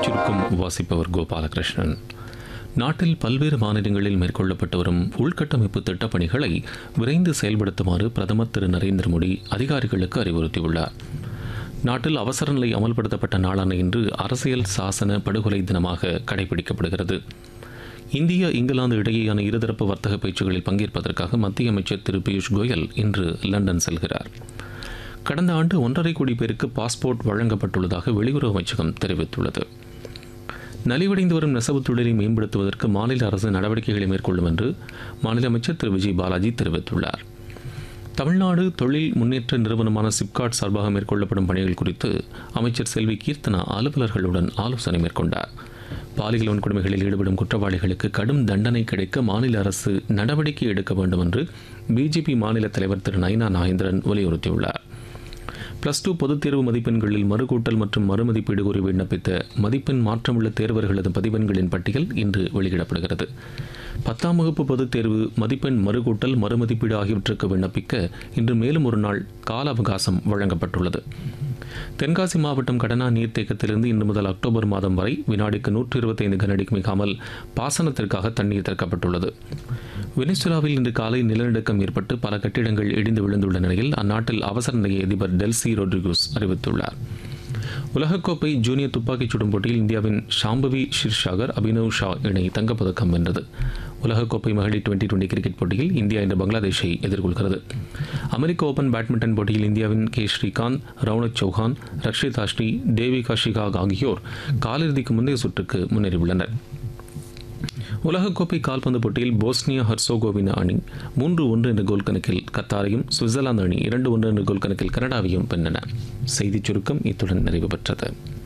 செய்திச் சுருக்கம் வாசிப்பவர் கோபாலகிருஷ்ணன் நாட்டில் பல்வேறு மாநிலங்களில் மேற்கொள்ளப்பட்டு வரும் உள்கட்டமைப்பு திட்டப் பணிகளை விரைந்து செயல்படுத்துமாறு பிரதமர் திரு நரேந்திர மோடி அதிகாரிகளுக்கு அறிவுறுத்தியுள்ளார் நாட்டில் அவசர நிலை அமல்படுத்தப்பட்ட நாளான இன்று அரசியல் சாசன படுகொலை தினமாக கடைபிடிக்கப்படுகிறது இந்தியா இங்கிலாந்து இடையேயான இருதரப்பு வர்த்தக பேச்சுகளில் பங்கேற்பதற்காக மத்திய அமைச்சர் திரு பியூஷ் கோயல் இன்று லண்டன் செல்கிறார் கடந்த ஆண்டு ஒன்றரை கோடி பேருக்கு பாஸ்போர்ட் வழங்கப்பட்டுள்ளதாக வெளியுறவு அமைச்சகம் தெரிவித்துள்ளது நலிவடைந்து வரும் நெசவுத் தொழிலை மேம்படுத்துவதற்கு மாநில அரசு நடவடிக்கைகளை மேற்கொள்ளும் என்று மாநில அமைச்சர் திரு விஜய் பாலாஜி தெரிவித்துள்ளார் தமிழ்நாடு தொழில் முன்னேற்ற நிறுவனமான சிப்காட் சார்பாக மேற்கொள்ளப்படும் பணிகள் குறித்து அமைச்சர் செல்வி கீர்த்தனா அலுவலர்களுடன் ஆலோசனை மேற்கொண்டார் பாலியல் வன்கொடுமைகளில் ஈடுபடும் குற்றவாளிகளுக்கு கடும் தண்டனை கிடைக்க மாநில அரசு நடவடிக்கை எடுக்க வேண்டும் என்று பிஜேபி மாநில தலைவர் திரு நயினா நாகேந்திரன் வலியுறுத்தியுள்ளார் பிளஸ் டூ பொதுத் தேர்வு மதிப்பெண்களில் மறுகூட்டல் மற்றும் மறுமதிப்பீடு கோரி விண்ணப்பித்த மதிப்பெண் மாற்றமுள்ள தேர்வர்களது பதிவெண்களின் பட்டியல் இன்று வெளியிடப்படுகிறது பத்தாம் வகுப்பு பொதுத் தேர்வு மதிப்பெண் மறுகூட்டல் மறுமதிப்பீடு ஆகியவற்றுக்கு விண்ணப்பிக்க இன்று மேலும் ஒரு நாள் கால அவகாசம் வழங்கப்பட்டுள்ளது தென்காசி மாவட்டம் கடனா நீர்த்தேக்கத்திலிருந்து இன்று முதல் அக்டோபர் மாதம் வரை வினாடிக்கு நூற்றி இருபத்தைந்து கனடிக்கு மிகாமல் பாசனத்திற்காக தண்ணீர் திறக்கப்பட்டுள்ளது வெனிசுலாவில் இன்று காலை நிலநடுக்கம் ஏற்பட்டு பல கட்டிடங்கள் இடிந்து விழுந்துள்ள நிலையில் அந்நாட்டில் அவசர நிலையை அதிபர் டெல்சி ரொட்ரிகூஸ் அறிவித்துள்ளார் உலகக்கோப்பை ஜூனியர் துப்பாக்கிச் சுடும் போட்டியில் இந்தியாவின் ஷாம்பவி ஷிர்ஷாகர் அபினவ் ஷா இணை தங்கப்பதக்கம் வென்றது உலகக்கோப்பை மகளிர் டுவெண்டி டுவெண்டி கிரிக்கெட் போட்டியில் இந்தியா இன்று பங்களாதேஷை எதிர்கொள்கிறது அமெரிக்க ஓபன் பேட்மிண்டன் போட்டியில் இந்தியாவின் கே ஸ்ரீகாந்த் ரவுனக் சௌஹான் ரக்ஷிதா ஸ்ரீ தேவிகா ஷிகாக் ஆகியோர் காலிறுதிக்கு முந்தைய சுற்றுக்கு முன்னேறியுள்ளனர் உலகக்கோப்பை கால்பந்து போட்டியில் போஸ்னியா ஹர்சோகோவினா அணி மூன்று ஒன்று என்ற கோல் கணக்கில் கத்தாரையும் சுவிட்சர்லாந்து அணி இரண்டு ஒன்று என்ற கோல் கணக்கில் கனடாவையும் வென்றன செய்திச் சுருக்கம் இத்துடன் நிறைவு பெற்றது